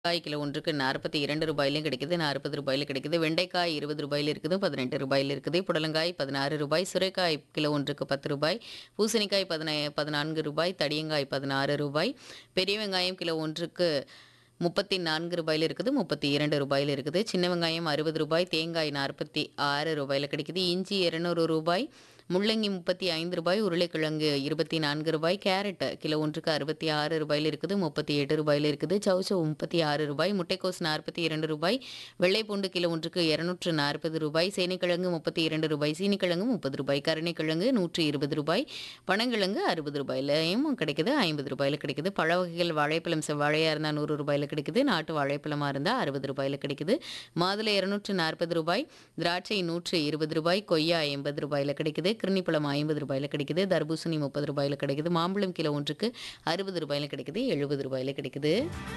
காய் கிலோ ஒன்றுக்கு நாற்பத்தி இரண்டு ரூபாயிலும் கிடைக்குது நாற்பது ரூபாயில கிடைக்குது வெண்டைக்காய் இருபது ரூபாயில் இருக்குது பதினெட்டு ரூபாயில் இருக்குது புடலங்காய் பதினாறு ரூபாய் சுரைக்காய் கிலோ ஒன்றுக்கு பத்து ரூபாய் பூசணிக்காய் பதினை பதினான்கு ரூபாய் தடியங்காய் பதினாறு ரூபாய் பெரிய வெங்காயம் கிலோ ஒன்றுக்கு முப்பத்தி நான்கு ரூபாயில் இருக்குது முப்பத்தி இரண்டு ரூபாயில் இருக்குது சின்ன வெங்காயம் அறுபது ரூபாய் தேங்காய் நாற்பத்தி ஆறு ரூபாயில் கிடைக்குது இஞ்சி இருநூறு ரூபாய் முள்ளங்கி முப்பத்தி ஐந்து ரூபாய் உருளைக்கிழங்கு இருபத்தி நான்கு ரூபாய் கேரட் கிலோ ஒன்றுக்கு அறுபத்தி ஆறு ரூபாயில் இருக்குது முப்பத்தி எட்டு ரூபாயில் இருக்குது சவுச்சவ் முப்பத்தி ஆறு ரூபாய் முட்டைக்கோஸ் நாற்பத்தி இரண்டு ரூபாய் வெள்ளைப்பூண்டு கிலோ ஒன்றுக்கு இரநூற்று நாற்பது ரூபாய் சேனைக்கிழங்கு முப்பத்தி இரண்டு ரூபாய் சீனிக்கிழங்கு முப்பது ரூபாய் கருணைக்கிழங்கு நூற்றி இருபது ரூபாய் பனங்கிழங்கு அறுபது ரூபாயிலையும் கிடைக்குது ஐம்பது ரூபாயில் கிடைக்குது பழ வகைகள் வாழைப்பழம் செவ்வாழையாக இருந்தால் நூறு ரூபாயில் கிடைக்குது நாட்டு வாழைப்பழமாக இருந்தால் அறுபது ரூபாயில் கிடைக்குது மாதுளை இரநூற்று நாற்பது ரூபாய் திராட்சை நூற்று இருபது ரூபாய் கொய்யா எண்பது ரூபாயில் கிடைக்குது கிருணிப்பழம் ஐம்பது ரூபாயில் கிடைக்குது தர்பூசணி முப்பது ரூபாயில் கிடைக்குது மாம்பழம் கிலோ ஒன்றுக்கு அறுபது ரூபாயில் கிடைக்குது எழுபது ரூபாயில் கிடைக்குது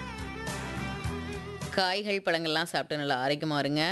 காய்கள் பழங்கள்லாம் சாப்பிட்டு நல்லா ஆரோக்கியமாக இருங்க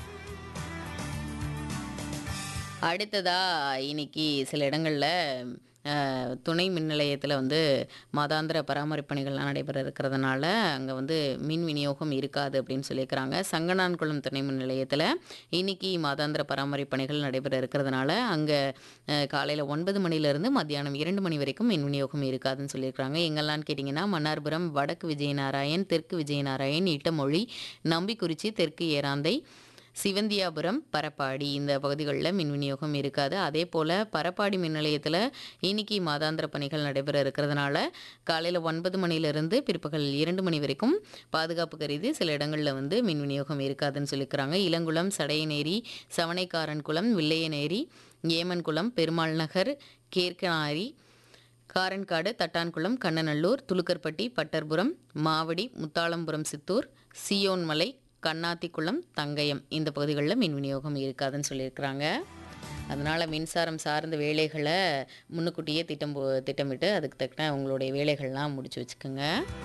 அடுத்ததா இன்னைக்கு சில இடங்களில் அஹ், துணை மின் நிலையத்தில் வந்து மாதாந்திர பராமரிப்பு பணிகள்லாம் நடைபெற இருக்கிறதுனால அங்கே வந்து மின் விநியோகம் இருக்காது அப்படின்னு சொல்லியிருக்கிறாங்க சங்கனான்குளம் துணை மின் நிலையத்தில் இன்னைக்கு மாதாந்திர பராமரிப்பு பணிகள் நடைபெற இருக்கிறதுனால அங்கே காலையில் ஒன்பது மணிலேருந்து மத்தியானம் இரண்டு மணி வரைக்கும் மின் விநியோகம் இருக்காதுன்னு சொல்லியிருக்கிறாங்க எங்கெல்லாம் கேட்டிங்கன்னா மன்னார்புரம் வடக்கு விஜயநாராயண் தெற்கு விஜயநாராயண் இட்டமொழி நம்பிக்குறிச்சி தெற்கு ஏராந்தை சிவந்தியாபுரம் பரப்பாடி இந்த பகுதிகளில் மின் விநியோகம் இருக்காது அதே போல் பரப்பாடி மின் நிலையத்தில் இன்னைக்கு மாதாந்திர பணிகள் நடைபெற இருக்கிறதுனால காலையில் ஒன்பது மணிலிருந்து பிற்பகல் இரண்டு மணி வரைக்கும் பாதுகாப்பு கருதி சில இடங்களில் வந்து மின் விநியோகம் இருக்காதுன்னு சொல்லியிருக்கிறாங்க இளங்குளம் சடையநேரி சவனைக்காரன்குளம் வில்லையநேரி ஏமன்குளம் பெருமாள் நகர் கேர்கனாரி காரன்காடு தட்டான்குளம் கண்ணநல்லூர் துலுக்கர்பட்டி பட்டர்புரம் மாவடி முத்தாளம்புரம் சித்தூர் சியோன்மலை கண்ணாத்திக்குளம் தங்கயம் இந்த பகுதிகளில் மின் விநியோகம் இருக்காதுன்னு சொல்லியிருக்கிறாங்க அதனால் மின்சாரம் சார்ந்த வேலைகளை முன்னுக்கூட்டியே திட்டம் போ- திட்டமிட்டு அதுக்கு தக்கன உங்களுடைய வேலைகள்லாம் முடிச்சு வச்சுக்கோங்க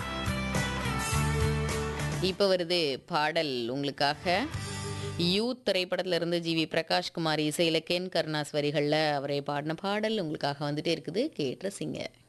இப்போ வருது பாடல் உங்களுக்காக யூத் திரைப்படத்துல இருந்து ஜி வி பிரகாஷ்குமார் இசையில் கென் கருணாஸ் வரிகளில் அவரை பாடின பாடல் உங்களுக்காக வந்துட்டே இருக்குது கேட்டு சிங்க